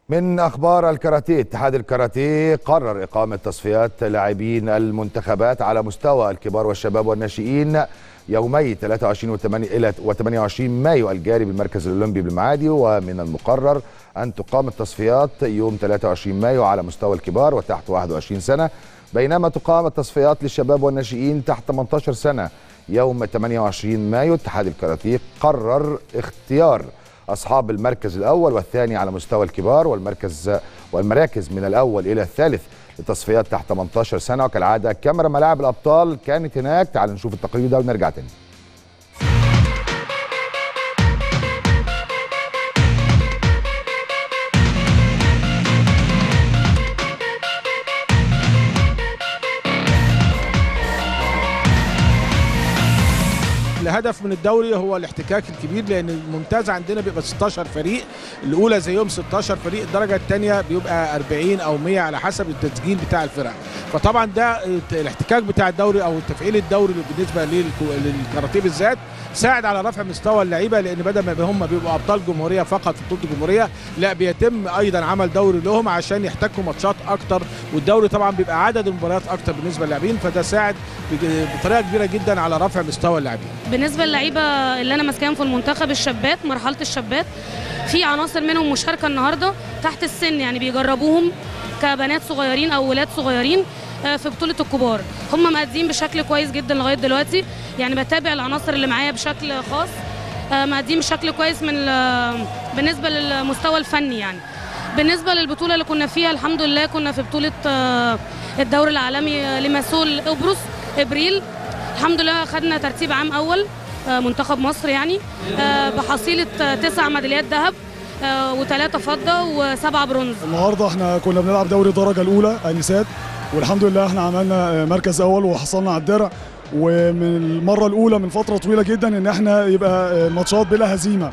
من اخبار الكاراتيه اتحاد الكاراتيه قرر اقامه تصفيات لاعبين المنتخبات على مستوى الكبار والشباب والناشئين يومي 23 و8 الى و28 مايو الجاري بالمركز الاولمبي بالمعادي ومن المقرر ان تقام التصفيات يوم 23 مايو على مستوى الكبار وتحت 21 سنه بينما تقام التصفيات للشباب والناشئين تحت 18 سنه يوم 28 مايو اتحاد الكاراتيه قرر اختيار اصحاب المركز الاول والثاني على مستوى الكبار والمركز والمراكز من الاول الى الثالث لتصفيات تحت 18 سنه وكالعاده كاميرا ملاعب الابطال كانت هناك تعال نشوف التقرير ده ونرجع تاني الهدف من الدوري هو الاحتكاك الكبير لان الممتاز عندنا بيبقى 16 فريق الاولى زيهم 16 فريق الدرجه الثانيه بيبقى 40 او 100 على حسب التسجيل بتاع الفرق فطبعا ده الاحتكاك بتاع الدوري او تفعيل الدوري بالنسبه للكاراتيه بالذات ساعد على رفع مستوى اللعيبه لان بدل ما هم بيبقوا ابطال جمهوريه فقط في بطوله الجمهوريه لا بيتم ايضا عمل دوري لهم عشان يحتكوا ماتشات اكتر والدوري طبعا بيبقى عدد المباريات اكتر بالنسبه للاعبين فده ساعد بطريقه كبيره جدا على رفع مستوى اللاعبين بالنسبه للعيبه اللي انا ماسكاهم في المنتخب الشابات مرحله الشابات في عناصر منهم مشاركه النهارده تحت السن يعني بيجربوهم كبنات صغيرين او ولاد صغيرين في بطوله الكبار هم مادين بشكل كويس جدا لغايه دلوقتي يعني بتابع العناصر اللي معايا بشكل خاص مادين بشكل كويس من بالنسبه للمستوى الفني يعني بالنسبه للبطوله اللي كنا فيها الحمد لله كنا في بطوله الدوري العالمي لمسول قبرص ابريل الحمد لله خدنا ترتيب عام اول منتخب مصر يعني بحصيله تسع ميداليات ذهب وثلاثه فضه وسبعه برونز النهارده احنا كنا بنلعب دوري الدرجه الاولى انسات والحمد لله احنا عملنا مركز اول وحصلنا على الدرع ومن المره الاولى من فتره طويله جدا ان احنا يبقى ماتشات بلا هزيمه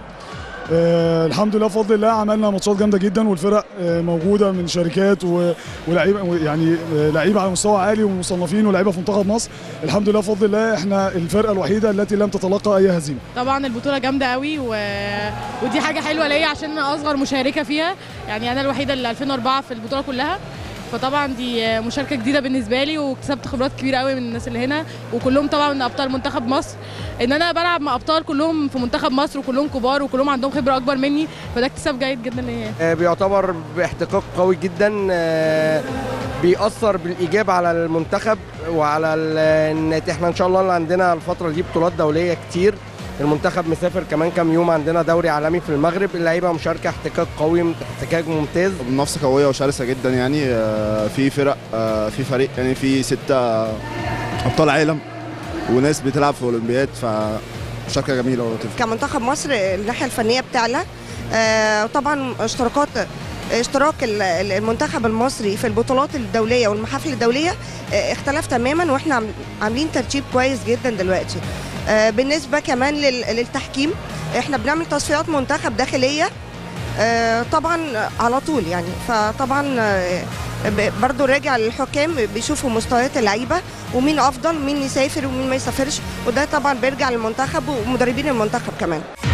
آه الحمد لله بفضل الله عملنا ماتشات جامده جدا والفرق آه موجوده من شركات ولاعيبه يعني آه لعيبه على مستوى عالي ومصنفين ولاعيبه في منتخب مصر الحمد لله بفضل الله احنا الفرقه الوحيده التي لم تتلقى اي هزيمه طبعا البطوله جامده قوي و... ودي حاجه حلوه ليا عشان انا اصغر مشاركه فيها يعني انا الوحيده اللي 2004 في البطوله كلها فطبعا دي مشاركه جديده بالنسبه لي واكتسبت خبرات كبيره قوي من الناس اللي هنا وكلهم طبعا من ابطال منتخب مصر ان انا بلعب مع ابطال كلهم في منتخب مصر وكلهم كبار وكلهم عندهم خبره اكبر مني فده اكتساب جيد جدا ليا بيعتبر باحتكاك قوي جدا بيأثر بالايجاب على المنتخب وعلى ان احنا ان شاء الله اللي عندنا الفتره دي بطولات دوليه كتير المنتخب مسافر كمان كام يوم عندنا دوري عالمي في المغرب اللعيبه مشاركه احتكاك قوي احتكاك ممتاز منافسه قويه وشرسه جدا يعني في فرق في فريق يعني في ستة ابطال عالم وناس بتلعب في اولمبياد فمشاركه جميله ولطيفه كمنتخب مصر الناحيه الفنيه بتعلى طبعا اشتراكات اشتراك المنتخب المصري في البطولات الدوليه والمحافل الدوليه اختلف تماما واحنا عاملين ترتيب كويس جدا دلوقتي بالنسبه كمان للتحكيم احنا بنعمل تصفيات منتخب داخليه طبعا على طول يعني فطبعا برضو راجع للحكام بيشوفوا مستويات اللعيبه ومين افضل مين يسافر ومين ما يسافرش وده طبعا بيرجع للمنتخب ومدربين المنتخب كمان